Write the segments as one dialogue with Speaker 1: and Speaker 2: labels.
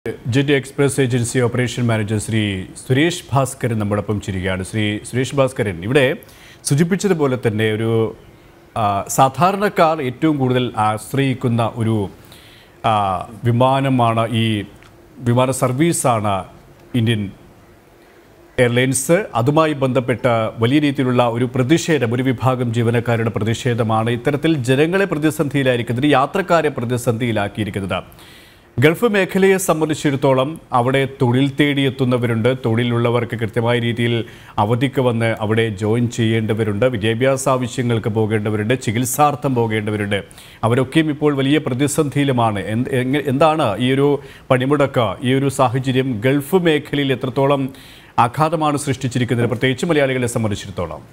Speaker 1: jet express agency operation manager Shri Suresh Bhaskaran നമ്മോടൊപ്പം ചിരിക്കുകയാണ് ശ്രീ സുരേഷ് ഭാസ്കരൻ ഇവിടെ സൂചിപ്പിച്ചതുപോലെ തന്നെ ഒരു ആ, സാധാരണക്കാർ ഏറ്റവും കൂടുതൽ ആശ്രയിക്കുന്ന ഒരു ആ, വിമാനമാണ് ഈ വിമാന സർവീസാണ് ഇന്ത്യൻ എയർലൈൻസ് അതുമായി ബന്ധപ്പെട്ട വലിയ രീതിയിലുള്ള ഒരു പ്രതിഷേധം ഒരു വിഭാഗം ജീവനക്കാരുടെ പ്രതിഷേധമാണ് ഇത്തരത്തിൽ ജനങ്ങളെ പ്രതിസന്ധിയിലായിരിക്കുന്നത് യാത്രക്കാരെ പ്രതിസന്ധിയിലാക്കിയിരിക്കുന്നത് ഗൾഫ് മേഖലയെ സംബന്ധിച്ചിടത്തോളം അവിടെ തൊഴിൽ തേടിയെത്തുന്നവരുണ്ട് തൊഴിലുള്ളവർക്ക് കൃത്യമായ രീതിയിൽ അവധിക്ക് വന്ന് അവിടെ ജോയിൻ ചെയ്യേണ്ടവരുണ്ട് വിദ്യാഭ്യാസ ആവശ്യങ്ങൾക്ക് പോകേണ്ടവരുണ്ട് ചികിത്സാർത്ഥം പോകേണ്ടവരുണ്ട് അവരൊക്കെയും ഇപ്പോൾ വലിയ പ്രതിസന്ധിയിലുമാണ് എന്ത് എങ്ങ- എന്താണ് ഈ ഒരു പണിമുടക്ക് ഈ ഒരു സാഹചര്യം ഗൾഫ് മേഖലയിൽ എത്രത്തോളം ആഘാതമാണ് സൃഷ്ടിച്ചിരിക്കുന്നത് പ്രത്യേകിച്ച് മലയാളികളെ സംബന്ധിച്ചിടത്തോളം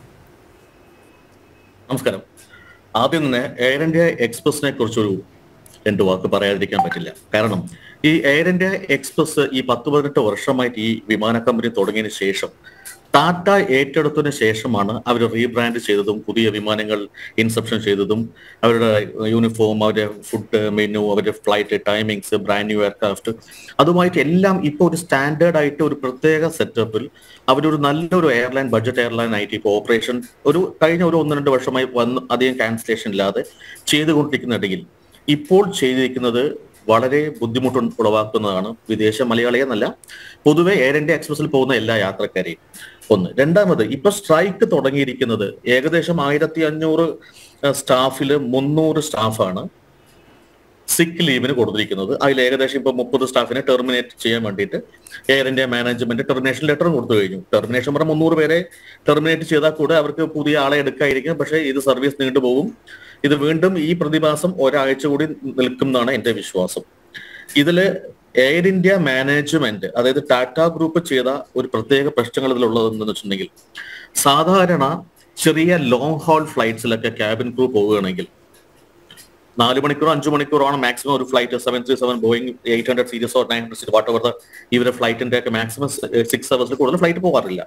Speaker 2: നമസ്കാരം ആദ്യം തന്നെ എയർ ഇന്ത്യ എക്സ്പ്രസിനെ കുറിച്ചൊരു രണ്ട് വാക്ക് പറയാതിരിക്കാൻ പറ്റില്ല കാരണം ഈ എയർ ഇന്ത്യ എക്സ്പ്രസ് ഈ പത്ത് പതിനെട്ട് വർഷമായിട്ട് ഈ വിമാന കമ്പനി തുടങ്ങിയതിന് ശേഷം ടാറ്റ ഏറ്റെടുത്തതിന് ശേഷമാണ് അവർ റീബ്രാൻഡ് ചെയ്തതും പുതിയ വിമാനങ്ങൾ ഇൻസെപ്ഷൻ ചെയ്തതും അവരുടെ യൂണിഫോം അവരുടെ ഫുഡ് മെനു അവരുടെ flight timings brand new aircraft അതുമായിട്ട് എല്ലാം ഇപ്പോൾ ഒരു സ്റ്റാൻഡേർഡ് ആയിട്ട് ഒരു പ്രത്യേക സെറ്റപ്പിൽ അവരൊരു നല്ലൊരു എയർലൈൻ ബഡ്ജറ്റ് എയർലൈൻ ആയിട്ട് ഇപ്പോൾ ഓപ്പറേഷൻ ഒരു കഴിഞ്ഞ ഒരു ഒന്ന് രണ്ട് വർഷമായി വന്ന് അധികം ക്യാൻസലേഷൻ ഇല്ലാതെ ചെയ്തുകൊണ്ടിരിക്കുന്നുണ്ടെങ്കിൽ ഇപ്പോൾ ചെയ്തിരിക്കുന്നത് വളരെ ബുദ്ധിമുട്ട് ഉളവാക്കുന്നതാണ് വിദേശ മലയാളിയെ എന്നല്ല പൊതുവെ എയർ ഇന്ത്യ എക്സ്പ്രസിൽ പോകുന്ന എല്ലാ യാത്രക്കാരെയും ഒന്ന് രണ്ടാമത് ഇപ്പൊ സ്ട്രൈക്ക് തുടങ്ങിയിരിക്കുന്നത് ഏകദേശം ആയിരത്തി അഞ്ഞൂറ് സ്റ്റാഫില് മുന്നൂറ് സ്റ്റാഫാണ് സിക്ക് ലീവിന് കൊടുത്തിരിക്കുന്നത് അതിൽ ഏകദേശം ഇപ്പൊ മുപ്പത് സ്റ്റാഫിനെ ടെർമിനേറ്റ് ചെയ്യാൻ വേണ്ടിയിട്ട് എയർ ഇന്ത്യ മാനേജ്മെന്റ് ടെർമിനേഷൻ ലെറ്ററും കൊടുത്തു കഴിഞ്ഞു ടെർമിനേഷൻ പറഞ്ഞ മുന്നൂറ് പേരെ ടെർമിനേറ്റ് ചെയ്താൽ കൂടെ അവർക്ക് പുതിയ ആളെ എടുക്കായിരിക്കും പക്ഷേ ഇത് സർവീസ് നീണ്ടുപോകും ഇത് വീണ്ടും ഈ പ്രതിഭാസം ഒരാഴ്ച കൂടി നിൽക്കും എന്നാണ് എന്റെ വിശ്വാസം ഇതില് എയർ ഇന്ത്യ മാനേജ്മെന്റ് അതായത് ടാറ്റ ഗ്രൂപ്പ് ചെയ്ത ഒരു പ്രത്യേക പ്രശ്നങ്ങൾ ഇതിലുള്ളത് എന്താണെന്ന് വെച്ചിട്ടുണ്ടെങ്കിൽ സാധാരണ ചെറിയ ലോങ് ഹോൾ ഫ്ലൈറ്റ്സിലൊക്കെ ക്യാബിൻ ക്രൂ പോവുകയാണെങ്കിൽ നാല് മണിക്കൂറോ അഞ്ചു മണിക്കൂറോ ആണ് മാക്സിമം ഒരു flight seven three seven Boeing eight hundred series or nine hundred whatever ഇവരെ ഫ്ലൈറ്റിന്റെ ഒക്കെ മാക്സിമം സിക്സ് അവേഴ്സിൽ കൂടുതൽ ഫ്ലൈറ്റ് പോകാറില്ല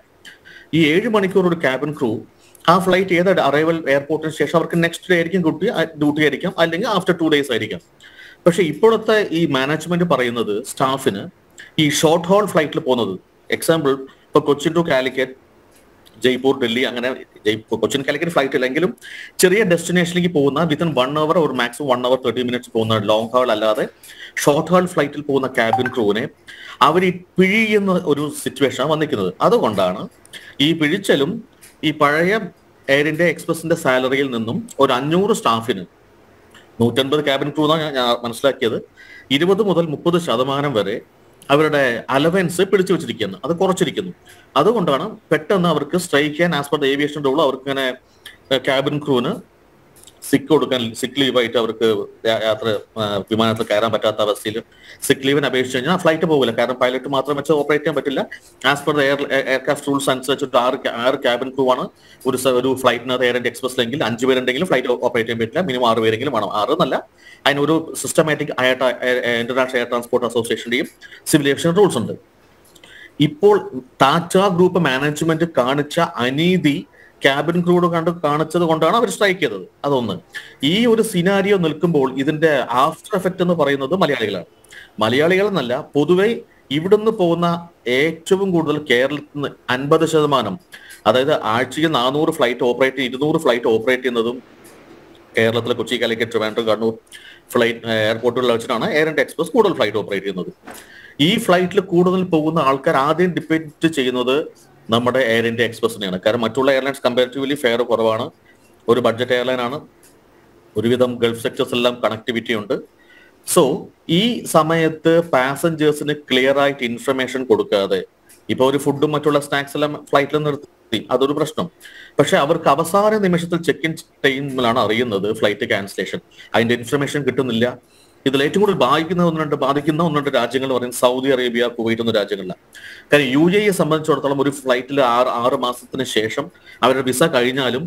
Speaker 2: ഈ ഏഴ് മണിക്കൂർ ഒരു ക്യാബിൻ ക്രൂ ആ ഫ്ലൈറ്റ് ഏത് അറൈവൽ എയർപോർട്ടിന് ശേഷം അവർക്ക് നെക്സ്റ്റ് ഡേ ആയിരിക്കും ഡ്യൂട്ടി ഡ്യൂട്ടി ആയിരിക്കാം അല്ലെങ്കിൽ ആഫ്റ്റർ ടു ഡേയ്സ് ആയിരിക്കാം പക്ഷെ ഇപ്പോഴത്തെ ഈ മാനേജ്മെന്റ് പറയുന്നത് സ്റ്റാഫിന് ഈ ഷോർട്ട് ഹോൾ ഫ്ലൈറ്റിൽ പോകുന്നത് എക്സാമ്പിൾ ഇപ്പൊ കൊച്ചിൻ ടു കാലിക്കറ്റ് ജയ്പൂർ ഡൽഹി അങ്ങനെ ജയ്പൂർ കൊച്ചിൻ കാലിക്കറ്റ് ഫ്ലൈറ്റ് ഇല്ലെങ്കിലും ചെറിയ ഡെസ്റ്റിനേഷനിലേക്ക് പോകുന്ന വിത്തിൻ വൺ അവർ ഒരു maximum one hour thirty minutes പോകുന്ന ലോങ് ഹോൾ അല്ലാതെ ഷോർട്ട് ഹോൾ ഫ്ലൈറ്റിൽ പോകുന്ന ക്യാബിൻ ക്രൂവിനെ അവർ ഈ പിഴിയുന്ന ഒരു സിറ്റുവേഷൻ വന്നിരിക്കുന്നത് അതുകൊണ്ടാണ് ഈ പിഴിച്ചലും ഈ പഴയ എയർ ഇന്ത്യ എക്സ്പ്രസിന്റെ സാലറിയിൽ നിന്നും ഒരു അഞ്ഞൂറ് സ്റ്റാഫിന് നൂറ്റൻപത് ക്യാബിൻ ക്രൂ എന്നാണ് ഞാൻ- ഞാൻ മനസ്സിലാക്കിയത് ഇരുപത് മുതൽ മുപ്പത് ശതമാനം വരെ അവരുടെ അലവൻസ് പിടിച്ചു വെച്ചിരിക്കുന്നു അത് കുറച്ചിരിക്കുന്നു അതുകൊണ്ടാണ് പെട്ടെന്ന് അവർക്ക് സ്ട്രൈക്ക് ചെയ്യാൻ ആസ് പെർ ഏവിയേഷൻ റൂൾ അവർക്ക് ഇങ്ങനെ ക്യാബിൻ ക്രൂവിന് സിക്ക് കൊടുക്കാൻ സിക്ക് ലീവായിട്ട് അവർക്ക് യാ- യാത്ര ആ, വിമാനത്തിൽ കയറാൻ പറ്റാത്ത അവസ്ഥയിൽ സിക്ക് ലീവിന് അപേക്ഷിച്ച് കഴിഞ്ഞാൽ ഫ്ലൈറ്റ് പോകില്ല കാരണം പൈലറ്റ് മാത്രം വെച്ച് ഓപ്പറേറ്റ് ചെയ്യാൻ പറ്റില്ല as per air aircraft rules അനുസരിച്ചിട്ട് ആറ് ca- ആറ് ക്യാബിൻ ക്രൂ ആണ് ഒരു സ- ഒരു ഫ്ലൈറ്റിനകത്ത് എയർ ഇന്ത്യ എക്സ്പ്രസിലെങ്കിൽ അഞ്ച് പേരുണ്ടെങ്കിലും ഫ്ലൈറ്റ് ഓപ്പറേറ്റ് ചെയ്യാൻ പറ്റില്ല മിനിമം ആറ് പേരെങ്കിലും വേണം ആറ് എന്നല്ല അതിനൊരു സിസ്റ്റമാറ്റിക് ഇന്റർനാഷണൽ എയർ ട്രാൻസ്പോർട്ട് അസോസിയേഷന്റെയും സിവിൽ ഏവിയേഷൻ റൂൾസ് ഉണ്ട് ഇപ്പോൾ ടാറ്റ ഗ്രൂപ്പ് മാനേജ്മെന്റ് കാണിച്ച അനീതി ക്യാബിൻ ക്രൂഡ് കണ്ട് കാണിച്ചത് കൊണ്ടാണ് അവർ സ്ട്രൈക്ക് ചെയ്തത് അതൊന്ന് ഈ ഒരു സിനാരിയോ നിൽക്കുമ്പോൾ ഇതിന്റെ ആഫ്റ്റർ എഫക്റ്റ് എന്ന് പറയുന്നത് മലയാളികളാണ് മലയാളികൾ എന്നല്ല പൊതുവെ ഇവിടുന്ന് പോകുന്ന ഏറ്റവും കൂടുതൽ കേരളത്തിൽ നിന്ന് അൻപത് ശതമാനം അതായത് ആഴ്ചയിൽ നാനൂറ് ഫ്ലൈറ്റ് ഓപ്പറേറ്റ് ഇരുന്നൂറ് ഫ്ലൈറ്റ് ഓപ്പറേറ്റ് ചെയ്യുന്നതും കേരളത്തിലെ കൊച്ചി കാലിക്കറ്റ് ട്രിവാൻഡ്രം കണ്ണൂർ ഫ്ലൈറ്റ് എയർപോർട്ടുകളിൽ വെച്ചിട്ടാണ് എയർ ഇന്ത്യ എക്സ്പ്രസ് കൂടുതൽ ഫ്ലൈറ്റ് ഓപ്പറേറ്റ് ചെയ്യുന്നത് ഈ ഫ്ലൈറ്റിൽ കൂടുതൽ പോകുന്ന ആൾക്കാർ ആദ്യം ഡിപ്പെൻഡ് ചെയ്യുന്നത് നമ്മുടെ എയർ ഇന്ത്യ എക്സ്പ്രസിനെയാണ് കാരണം മറ്റുള്ള എയർലൈൻസ് കമ്പാരിറ്റീവ്ലി ഫെയർ കുറവാണ് ഒരു ബഡ്ജറ്റ് എയർലൈൻ ആണ് ഒരുവിധം ഗൾഫ് സെക്ടേഴ്സ് എല്ലാം കണക്ടിവിറ്റി ഉണ്ട് സോ ഈ സമയത്ത് പാസഞ്ചേഴ്സിന് ക്ലിയർ ആയിട്ട് ഇൻഫർമേഷൻ കൊടുക്കാതെ ഇപ്പൊ ഒരു ഫുഡും മറ്റുള്ള സ്നാക്സ് എല്ലാം ഫ്ലൈറ്റിൽ നിർത്തി അതൊരു പ്രശ്നം പക്ഷെ അവർക്ക് അവസാന നിമിഷത്തിൽ ചെക്ക് ഇൻ ടൈമിലാണ് അറിയുന്നത് ഫ്ലൈറ്റ് ക്യാൻസലേഷൻ അതിന്റെ ഇൻഫർമേഷൻ കിട്ടുന്നില്ല ഇതിൽ ഏറ്റവും കൂടുതൽ ബാധിക്കുന്ന ഒന്ന് രണ്ട് ബാധിക്കുന്ന ഒന്ന് രണ്ട് രാജ്യങ്ങൾ പറയുന്നത് സൗദി അറേബ്യ കുവൈറ്റ് എന്ന രാജ്യങ്ങളിലാണ് കാര്യം യു എയെ സംബന്ധിച്ചിടത്തോളം ഒരു ഫ്ലൈറ്റിൽ ആറ് ആറ് മാസത്തിന് ശേഷം അവരുടെ വിസ കഴിഞ്ഞാലും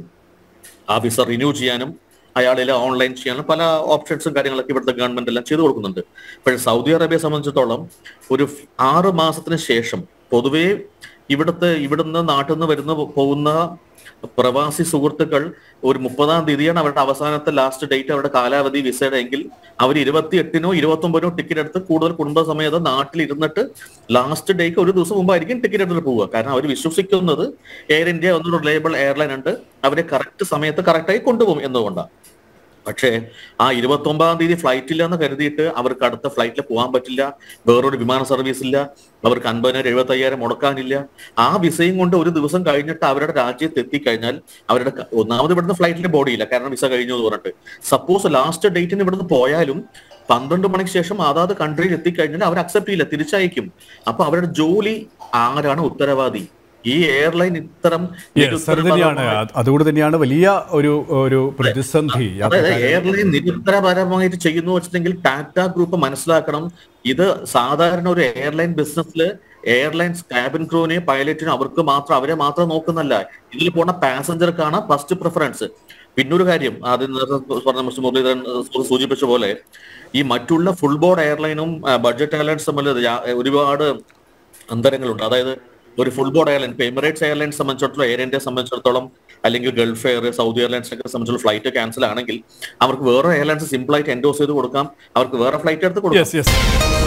Speaker 2: ആ വിസ റിന്യൂ ചെയ്യാനും അയാളെല്ലാം ഓൺലൈൻ ചെയ്യാനും പല ഓപ്ഷൻസും കാര്യങ്ങളൊക്കെ ഇവിടുത്തെ ഗവൺമെന്റ് എല്ലാം ചെയ്തു കൊടുക്കുന്നുണ്ട് പക്ഷേ സൗദി അറേബ്യയെ സംബന്ധിച്ചിടത്തോളം ഒരു ഫ്- ആറ് മാസത്തിന് ശേഷം പൊതുവേ ഇവിടുത്തെ ഇവിടുന്ന് നാട്ടിൽ നിന്ന് വരുന്ന പോകുന്ന പ്രവാസി സുഹൃത്തുക്കൾ ഒരു മുപ്പതാം തീയതിയാണ് അവരുടെ അവസാനത്തെ ലാസ്റ്റ് ഡേറ്റ് അവരുടെ കാലാവധി വിസയുടെ എങ്കിൽ അവർ ഇരുപത്തി എട്ടിനോ ഇരുപത്തി ഒമ്പതിനോ ടിക്കറ്റ് എടുത്ത് കൂടുതൽ കുടുംബസമേതം നാട്ടിൽ ഇരുന്നിട്ട് ലാസ്റ്റ് ഡേക്ക് ഒരു ദിവസം മുമ്പായിരിക്കും ടിക്കറ്റ് എടുത്തിട്ട് പോവുക കാരണം അവർ വിശ്വസിക്കുന്നത് എയർ ഇന്ത്യ എന്നൊരു റിലയബിൾ എയർലൈൻ ഉണ്ട് അവരെ കറക്റ്റ് സമയത്ത് കറക്റ്റായി കൊണ്ടുപോകും എന്നുകൊണ്ടാണ് പക്ഷേ ആ ഇരുപത്തി ഒമ്പതാം തീയതി ഫ്ലൈറ്റ് ഇല്ല എന്ന് കരുതിയിട്ട് അവർക്ക് അടുത്ത ഫ്ലൈറ്റിൽ പോകാൻ പറ്റില്ല വേറൊരു വിമാന സർവീസ് ഇല്ല അവർക്ക് അൻപതിനായിരം എഴുപത്തി അയ്യായിരം മുടക്കാനില്ല ആ വിസയും കൊണ്ട് ഒരു ദിവസം കഴിഞ്ഞിട്ട് അവരുടെ രാജ്യത്ത് എത്തിക്കഴിഞ്ഞാൽ അവരുടെ ക- ഒന്നാമത് ഇവിടുന്ന് ഫ്ലൈറ്റിന്റെ ബോഡി ഇല്ല കാരണം വിസ കഴിഞ്ഞു എന്ന് പറഞ്ഞിട്ട് സപ്പോസ് ലാസ്റ്റ് ഡേറ്റിന് ഇവിടുന്ന് പോയാലും പന്ത്രണ്ട് മണിക്ക് ശേഷം അതാത് കൺട്രിയിൽ എത്തിക്കഴിഞ്ഞാൽ അവർ അക്സെപ്റ്റ് ചെയ്യില്ല തിരിച്ചയക്കും അപ്പൊ അവരുടെ ജോലി ആരാണ് ഉത്തരവാദി ഈ എയർലൈൻ ഇത്തരം
Speaker 1: യെസ് അത് തന്നെയാണ് അത് അതുകൊണ്ട് തന്നെയാണ് വലിയ ഒരു ഒരു പ്രതിസന്ധി
Speaker 2: അതായത്
Speaker 1: യാത്രക്കാരെ
Speaker 2: എയർലൈൻ നിരുത്തരപരമായിട്ട് ചെയ്യുന്നു വെച്ചിട്ടുണ്ടെങ്കിൽ ടാറ്റ ഗ്രൂപ്പ് മനസ്സിലാക്കണം ഇത് സാധാരണ ഒരു എയർലൈൻ ബിസിനസ്സിൽ എയർലൈൻസ് ക്യാബിൻ ക്രൂവിനെ പൈലറ്റിനെ അവർക്ക് മാത്രം അവരെ മാത്രം നോക്കുന്നല്ല ഇതിൽ പോണ പാസഞ്ചർക്കാണ് ഫസ്റ്റ് പ്രിഫറൻസ് പിന്നൊരു കാര്യം ആദ്യം നേരത്തെ പറഞ്ഞ മിസ്റ്റർ മുരളീധരൻ ഏഹ്, സൂചിപ്പിച്ച പോലെ ഈ മറ്റുള്ള ഫുൾ ബോർഡ് എയർലൈനും ബഡ്ജറ്റ് എയർലൈൻസ് തമ്മിൽ യാ- ഒരുപാട് അന്തരങ്ങളുണ്ട് അതായത് ഒരു ഫുൾ ബോർഡ് എയർലൈൻ ഇപ്പൊ എമിറേറ്റ്സ് എയർലൈൻസ് സംബന്ധിച്ചിടത്തോളം എയർ ഇന്ത്യയെ സംബന്ധിച്ചിടത്തോളം അല്ലെങ്കിൽ ഗൾഫ് എയർ സൗദി എയർലൈൻസ് ഒക്കെ സംബന്ധിച്ചുള്ള ഫ്ലൈറ്റ് ക്യാൻസൽ ആണെങ്കിൽ അവർക്ക് വേറെ എയർലൈൻസ് സിമ്പിൾ ആയിട്ട് എൻഡോസ് ചെയ്ത് കൊടുക്കാം അവർക്ക് വേറെ ഫ്ലൈറ്റ് എടുത്ത് കൊടുക്കാം
Speaker 1: യെസ് യെസ്